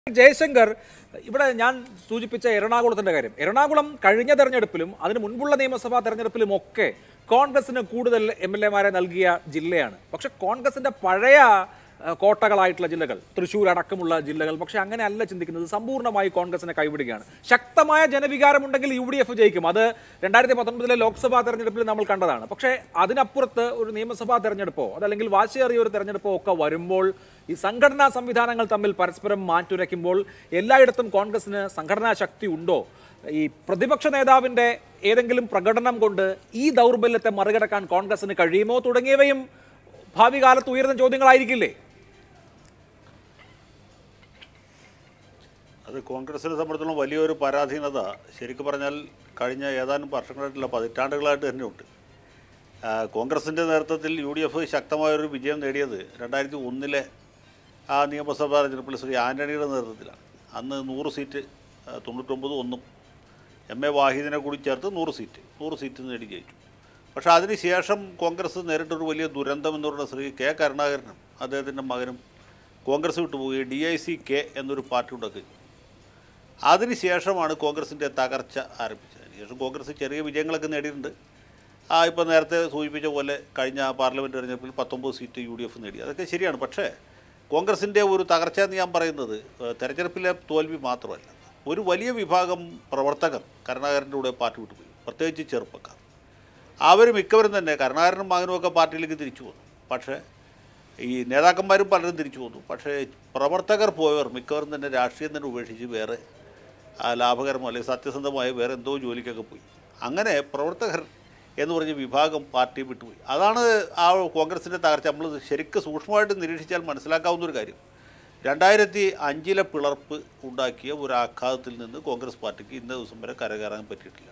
ജയശങ്കർ ഇവിടെ ഞാൻ സൂചിപ്പിച്ച എറണാകുളത്തിന്റെ കാര്യം എറണാകുളം കഴിഞ്ഞ തെരഞ്ഞെടുപ്പിലും അതിന് മുൻപുള്ള നിയമസഭാ തെരഞ്ഞെടുപ്പിലും ഒക്കെ കോൺഗ്രസിന് കൂടുതൽ എം എൽ എമാരെ നൽകിയ ജില്ലയാണ് പക്ഷെ കോൺഗ്രസിന്റെ പഴയ ഏഹ്, കോട്ടകളായിട്ടുള്ള ജില്ലകൾ തൃശ്ശൂർ അടക്കമുള്ള ജില്ലകൾ പക്ഷെ അങ്ങനെ അല്ല ചിന്തിക്കുന്നത് സമ്പൂർണ്ണമായി കോൺഗ്രസിനെ കൈവിടുകയാണ് ശക്തമായ ജനവികാരമുണ്ടെങ്കിൽ യു ഡി എഫ് ജയിക്കും അത് രണ്ടായിരത്തി പത്തൊൻപതിലെ ലോക്സഭാ തെരഞ്ഞെടുപ്പിൽ നമ്മൾ കണ്ടതാണ് പക്ഷേ അതിനപ്പുറത്ത് ഒരു നിയമസഭാ തെരഞ്ഞെടുപ്പോ അതല്ലെങ്കിൽ വാശിയേറിയ ഒരു തെരഞ്ഞെടുപ്പോ ഒക്കെ വരുമ്പോൾ ഈ സംഘടനാ സംവിധാനങ്ങൾ തമ്മിൽ പരസ്പരം മാറ്റുരയ്ക്കുമ്പോൾ എല്ലായിടത്തും കോൺഗ്രസിന് സംഘടനാ ശക്തി ഉണ്ടോ ഈ പ്രതിപക്ഷ നേതാവിന്റെ ഏതെങ്കിലും പ്രകടനം കൊണ്ട് ഈ ദൗർബല്യത്തെ മറികടക്കാൻ കോൺഗ്രസിന് കഴിയുമോ തുടങ്ങിയവയും ഭാവി കാലത്ത് ഉയർന്ന ചോദ്യങ്ങളായിരിക്കില്ലേ അത് കോൺഗ്രസിനെ സംബന്ധിച്ചിടത്തോളം വലിയൊരു പരാധീനത ശരിക്കും പറഞ്ഞാൽ കഴിഞ്ഞ ഏതാനും വർഷങ്ങളായിട്ടുള്ള പതിറ്റാണ്ടുകളായിട്ട് തന്നെയുണ്ട് ആ, കോൺഗ്രസിൻ്റെ നേതൃത്വത്തിൽ യു ഡി എഫ് ശക്തമായൊരു വിജയം നേടിയത് രണ്ടായിരത്തി ഒന്നിലെ ആ നിയമസഭാ തെരഞ്ഞെടുപ്പിൽ ശ്രീ ആൻ്റണിയുടെ നേതൃത്വത്തിലാണ് അന്ന് നൂറ് സീറ്റ് ആ, തൊണ്ണൂറ്റൊമ്പത് ഒന്നും എം എ വാഹിദിനെ കൂടി ചേർത്ത് നൂറ് സീറ്റ് നൂറ് സീറ്റ് നേടി ജയിച്ചു പക്ഷേ അതിനുശേഷം കോൺഗ്രസ് നേരിട്ടൊരു വലിയ ദുരന്തം എന്ന് പറയുന്ന ശ്രീ കെ കരുണാകരനും അദ്ദേഹത്തിൻ്റെ മകനും കോൺഗ്രസ് വിട്ടുപോയി ഡി ഐ സി കെ എന്നൊരു പാർട്ടി ഉണ്ടാക്കി അതിനുശേഷമാണ് കോൺഗ്രസിൻ്റെ തകർച്ച ആരംഭിച്ചത് അതിനുശേഷം കോൺഗ്രസ് ചെറിയ വിജയങ്ങളൊക്കെ നേടിയിട്ടുണ്ട് ആ ഇപ്പോൾ നേരത്തെ സൂചിപ്പിച്ച പോലെ കഴിഞ്ഞ പാർലമെൻറ്റ് തെരഞ്ഞെടുപ്പിൽ പത്തൊമ്പത് സീറ്റ് യു ഡി എഫ് നേടി അതൊക്കെ ശരിയാണ് പക്ഷേ കോൺഗ്രസിൻ്റെ ഒരു തകർച്ച എന്ന് ഞാൻ പറയുന്നത് ഏഹ്, തെരഞ്ഞെടുപ്പിലെ തോൽവി മാത്രമല്ല ഒരു വലിയ വിഭാഗം പ്രവർത്തകർ കരുണാകരൻ്റെ കൂടെ പാർട്ടി വിട്ടുപോയി പ്രത്യേകിച്ച് ചെറുപ്പക്കാർ അവർ മിക്കവരും തന്നെ കരുണാകരനും മകനും ഒക്കെ പാർട്ടിയിലേക്ക് തിരിച്ചു വന്നു പക്ഷേ ഈ നേതാക്കന്മാരും പലരും തിരിച്ചു വന്നു പക്ഷേ പ്രവർത്തകർ പോയവർ മിക്കവരും തന്നെ രാഷ്ട്രീയം തന്നെ ഉപേക്ഷിച്ച് വേറെ ആ, ലാഭകരമോ അല്ലെങ്കിൽ സത്യസന്ധമായ വേറെ എന്തോ ജോലിക്കൊക്കെ പോയി അങ്ങനെ പ്രവർത്തകർ എന്ന് പറഞ്ഞ വിഭാഗം പാർട്ടി വിട്ടുപോയി അതാണ് ആ കോൺഗ്രസിൻ്റെ തകർച്ച നമ്മൾ ശരിക്കും സൂക്ഷ്മമായിട്ട് നിരീക്ഷിച്ചാൽ മനസ്സിലാക്കാവുന്ന ഒരു കാര്യം രണ്ടായിരത്തി അഞ്ചിലെ പിളർപ്പ് ഉണ്ടാക്കിയ ഒരു ആഘാതത്തിൽ നിന്ന് കോൺഗ്രസ് പാർട്ടിക്ക് ഇന്ന ദിവസം വരെ കരകയറാൻ പറ്റിയിട്ടില്ല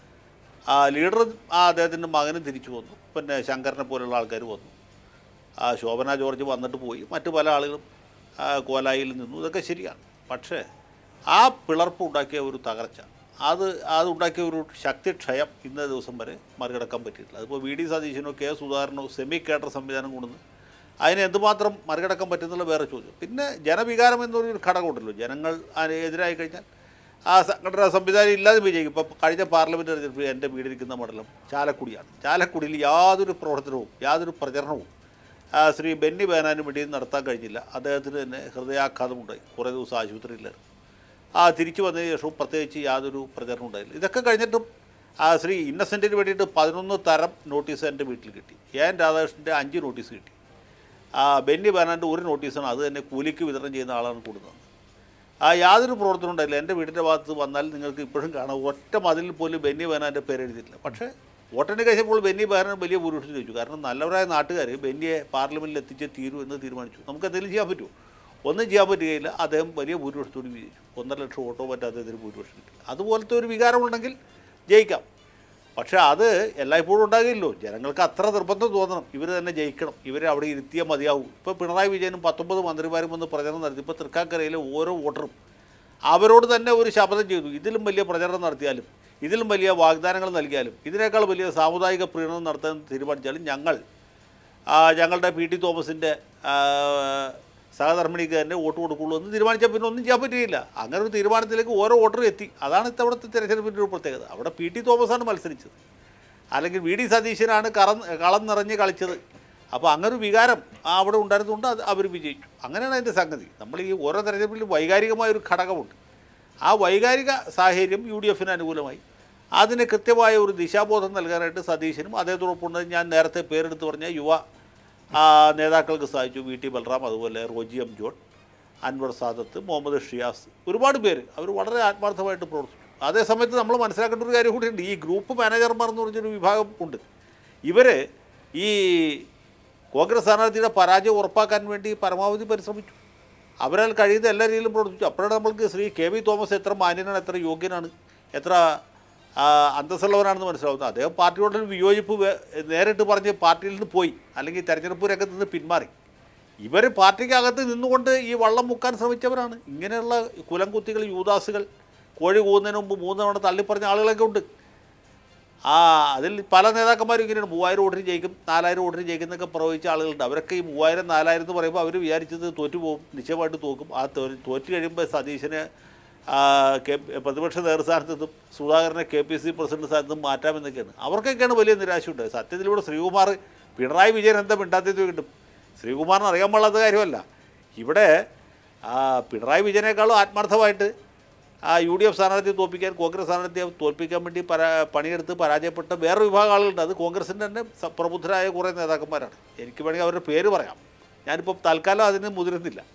ആ ലീഡർ ആ അദ്ദേഹത്തിൻ്റെ മകനും തിരിച്ചു വന്നു പിന്നെ ശങ്കരനെ പോലുള്ള ആൾക്കാർ വന്നു ആ ശോഭന ജോർജ് വന്നിട്ട് പോയി മറ്റു പല ആളുകളും ആ, കോലായിൽ നിന്നു ഇതൊക്കെ ശരിയാണ് പക്ഷേ ആ പിളർപ്പ് ഉണ്ടാക്കിയ ഒരു തകർച്ച അത് അത് ഉണ്ടാക്കിയ ഒരു ശക്തിക്ഷയം ഇന്ന ദിവസം വരെ മറികടക്കാൻ പറ്റിയിട്ടില്ല അതിപ്പോൾ വി ഡി സതീശനോ കെ സുധാകരനോ സെമി കേഡർ സംവിധാനം കൊണ്ടുവന്ന് അതിനെ എന്തുമാത്രം മറികടക്കാൻ പറ്റുന്നുള്ള വേറെ ചോദ്യം പിന്നെ ജനവികാരം എന്നൊരു ഘടകമുണ്ടല്ലോ ജനങ്ങൾ അതിന് എതിരായി കഴിഞ്ഞാൽ ആ സംഘടനാ സംവിധാനം ഇല്ലാതെ വിജയിക്കും ഇപ്പോൾ കഴിഞ്ഞ പാർലമെൻറ്റ് തെരഞ്ഞെടുപ്പിൽ എൻ്റെ വീടിരിക്കുന്ന മണ്ഡലം ചാലക്കുടിയാണ് ചാലക്കുടിയിൽ യാതൊരു പ്രവർത്തനവും യാതൊരു പ്രചരണവും ആ, ശ്രീ ബെന്നി ബേനാനും വേണ്ടി നടത്താൻ കഴിഞ്ഞില്ല അദ്ദേഹത്തിന് തന്നെ ഹൃദയാഘാതമുണ്ടായി കുറേ ദിവസം ആശുപത്രിയിലായിരുന്നു ആ തിരിച്ചു വന്നതിന് ശേഷവും പ്രത്യേകിച്ച് യാതൊരു പ്രചരണം ഉണ്ടായില്ല ഇതൊക്കെ കഴിഞ്ഞിട്ടും ആ ശ്രീ ഇന്നസെൻറ്റിന് വേണ്ടിയിട്ട് പതിനൊന്ന് തരം നോട്ടീസ് എൻ്റെ വീട്ടിൽ കിട്ടി എൻ രാധാകൃഷ്ണൻ്റെ അഞ്ച് നോട്ടീസ് കിട്ടി ആ ബെന്നി ബേനാൻ്റെ ഒരു നോട്ടീസാണ് അത് തന്നെ കൂലിക്ക് വിതരണം ചെയ്യുന്ന ആളാണ് കൊടുക്കുന്നത് ആ യാതൊരു പ്രവർത്തനം ഉണ്ടായില്ല എൻ്റെ വീടിൻ്റെ ഭാഗത്ത് വന്നാൽ നിങ്ങൾക്ക് ഇപ്പോഴും കാണാം ഒറ്റ മതിലിൽ പോലും ബെന്നി ബേനാൻ്റെ പേര് എഴുതിയിട്ടില്ല പക്ഷേ വോട്ടെണ്ണി കഴിച്ചപ്പോൾ ബെന്നി ബേനാൻ വലിയ ഭൂരിപക്ഷം ചോദിച്ചു കാരണം നല്ലവരായ നാട്ടുകാർ ബെന്നിയെ പാർലമെൻറ്റിൽ എത്തിച്ചേ തീരൂ എന്ന് തീരുമാനിച്ചു നമുക്ക് എന്തെങ്കിലും ചെയ്യാൻ പറ്റുമോ ഒന്നും ചെയ്യാൻ പറ്റുകയില്ല അദ്ദേഹം വലിയ ഭൂരിപക്ഷത്തോട് വിജയിച്ചു ഒന്നര ലക്ഷം വോട്ടോ മറ്റേ അദ്ദേഹത്തിന് ഭൂരിപക്ഷം കിട്ടി അതുപോലത്തെ ഒരു വികാരമുണ്ടെങ്കിൽ ജയിക്കാം പക്ഷേ അത് എല്ലായ്പ്പോഴും ഉണ്ടാകില്ലല്ലോ ജനങ്ങൾക്ക് അത്ര നിർബന്ധം തോന്നണം ഇവർ തന്നെ ജയിക്കണം ഇവരെ അവിടെ ഇരുത്തിയാൽ മതിയാവും ഇപ്പോൾ പിണറായി വിജയനും പത്തൊമ്പത് മന്ത്രിമാരും വന്ന് പ്രചരണം നടത്തി ഇപ്പോൾ തൃക്കാക്കരയിലെ ഓരോ വോട്ടറും അവരോട് തന്നെ ഒരു ശപഥം ചെയ്തു ഇതിലും വലിയ പ്രചരണം നടത്തിയാലും ഇതിലും വലിയ വാഗ്ദാനങ്ങൾ നൽകിയാലും ഇതിനേക്കാൾ വലിയ സാമുദായിക പ്രീണനം നടത്താൻ തീരുമാനിച്ചാലും ഞങ്ങൾ ആ, ഞങ്ങളുടെ പി ടി തോമസിൻ്റെ സഹധർമ്മിണിക്ക് തന്നെ വോട്ട് കൊടുക്കുള്ളൂ എന്ന് തീരുമാനിച്ചാൽ പിന്നെ ഒന്നും ചെയ്യാൻ പറ്റുകയില്ല അങ്ങനെ ഒരു തീരുമാനത്തിലേക്ക് ഓരോ വോട്ടറും എത്തി അതാണ് ഇത്തവണത്തെ തിരഞ്ഞെടുപ്പിൻ്റെ ഒരു പ്രത്യേകത അവിടെ പി ടി തോമസാണ് മത്സരിച്ചത് അല്ലെങ്കിൽ വി ഡി സതീശനാണ് കറ കളം നിറഞ്ഞ് കളിച്ചത് അപ്പോൾ അങ്ങനെ ഒരു വികാരം ആ അവിടെ ഉണ്ടായിരുന്നുകൊണ്ട് അത് അവർ വിജയിച്ചു അങ്ങനെയാണ് അതിൻ്റെ സംഗതി നമ്മൾ ഈ ഓരോ തെരഞ്ഞെടുപ്പിലും വൈകാരികമായ ഒരു ഘടകമുണ്ട് ആ വൈകാരിക സാഹചര്യം യു ഡി എഫിന് അനുകൂലമായി അതിന് കൃത്യമായ ഒരു ദിശാബോധം നൽകാനായിട്ട് സതീശനും അദ്ദേഹത്തോടൊപ്പം ഞാൻ നേരത്തെ പേരെടുത്ത് പറഞ്ഞ യുവ ആ, നേതാക്കൾക്ക് സാധിച്ചു വി ടി ബൽറാം അതുപോലെ റോജി എം ജോൺ അൻവർ സാദത്ത് മുഹമ്മദ് ഷിയാസ് ഒരുപാട് പേര് അവർ വളരെ ആത്മാർത്ഥമായിട്ട് പ്രവർത്തിച്ചു അതേസമയത്ത് നമ്മൾ മനസ്സിലാക്കേണ്ട ഒരു കാര്യം കൂടിയുണ്ട് ഈ ഗ്രൂപ്പ് മാനേജർമാർ എന്ന് പറഞ്ഞൊരു വിഭാഗം ഉണ്ട് ഇവർ ഈ കോൺഗ്രസ് സ്ഥാനാർത്ഥിയുടെ പരാജയം ഉറപ്പാക്കാൻ വേണ്ടി പരമാവധി പരിശ്രമിച്ചു അവരാൽ കഴിയുന്ന എല്ലാ രീതിയിലും പ്രവർത്തിച്ചു അപ്പോഴാണ് നമ്മൾക്ക് ശ്രീ കെ വി തോമസ് എത്ര മാന്യനാണ് എത്ര യോഗ്യനാണ് എത്ര ആ, അന്തസ്സുള്ളവനാണെന്ന് മനസ്സിലാവുന്നത് അദ്ദേഹം പാർട്ടിയോട് ഒരു വിയോജിപ്പ് വേ- നേരിട്ട് പറഞ്ഞ് പാർട്ടിയിൽ നിന്ന് പോയി അല്ലെങ്കിൽ തെരഞ്ഞെടുപ്പ് രംഗത്ത് നിന്ന് പിന്മാറി ഇവർ പാർട്ടിക്കകത്ത് നിന്നുകൊണ്ട് ഈ വള്ളം മുക്കാൻ ശ്രമിച്ചവരാണ് ഇങ്ങനെയുള്ള കുലംകുത്തികൾ യൂദാസുകൾ കോഴി കൂവുന്നതിന് മുമ്പ് മൂന്ന് തവണ തള്ളിപ്പറഞ്ഞ ആളുകളൊക്കെ ഉണ്ട് ആ അതിൽ പല നേതാക്കന്മാരും ഇങ്ങനെയാണ് മൂവായിരം വോട്ടിന് ജയിക്കും നാലായിരം വോട്ടിന് ജയിക്കും എന്നൊക്കെ പ്രവചിച്ച ആളുകളുണ്ട് അവരൊക്കെ ഈ മൂവായിരം നാലായിരം എന്ന് പറയുമ്പോൾ അവർ വിചാരിച്ചത് തോറ്റു പോകും നിശ്ചയമായിട്ട് തോക്കും ആ തോ- തോറ്റ് കഴിയുമ്പോൾ സതീശന് ആ, കെ പ്രതിപക്ഷ നേതൃസ്ഥാനത്ത് നിന്നും സുധാകരനെ കെ പി സി പ്രസിഡന്റ് സ്ഥാനത്ത് നിന്നും മാറ്റാമെന്നൊക്കെയാണ് അവർക്കൊക്കെയാണ് വലിയ നിരാശയുണ്ട് സത്യത്തിലൂടെ ശ്രീകുമാർ പിണറായി വിജയൻ എന്താ മിണ്ടാത്തത് കിട്ടും ശ്രീകുമാറിന് അറിയാൻ പാടാത്ത കാര്യമല്ല ഇവിടെ ആ, പിണറായി വിജയനേക്കാളും ആത്മാർത്ഥമായിട്ട് ആ യു ഡി എഫ് സ്ഥാനാർത്ഥിയെ തോൽപ്പിക്കാൻ കോൺഗ്രസ് സ്ഥാനാർത്ഥിയെ തോൽപ്പിക്കാൻ വേണ്ടി പരാ പണിയെടുത്ത് പരാജയപ്പെട്ട വേറെ വിഭാഗം ആളുകളുണ്ട് അത് കോൺഗ്രസിൻ്റെ തന്നെ സ- പ്രബുദ്ധരായ കുറേ നേതാക്കന്മാരാണ് എനിക്ക് വേണമെങ്കിൽ അവരുടെ പേര് പറയാം ഞാനിപ്പോൾ തൽക്കാലം അതിന് മുതിരുന്നില്ല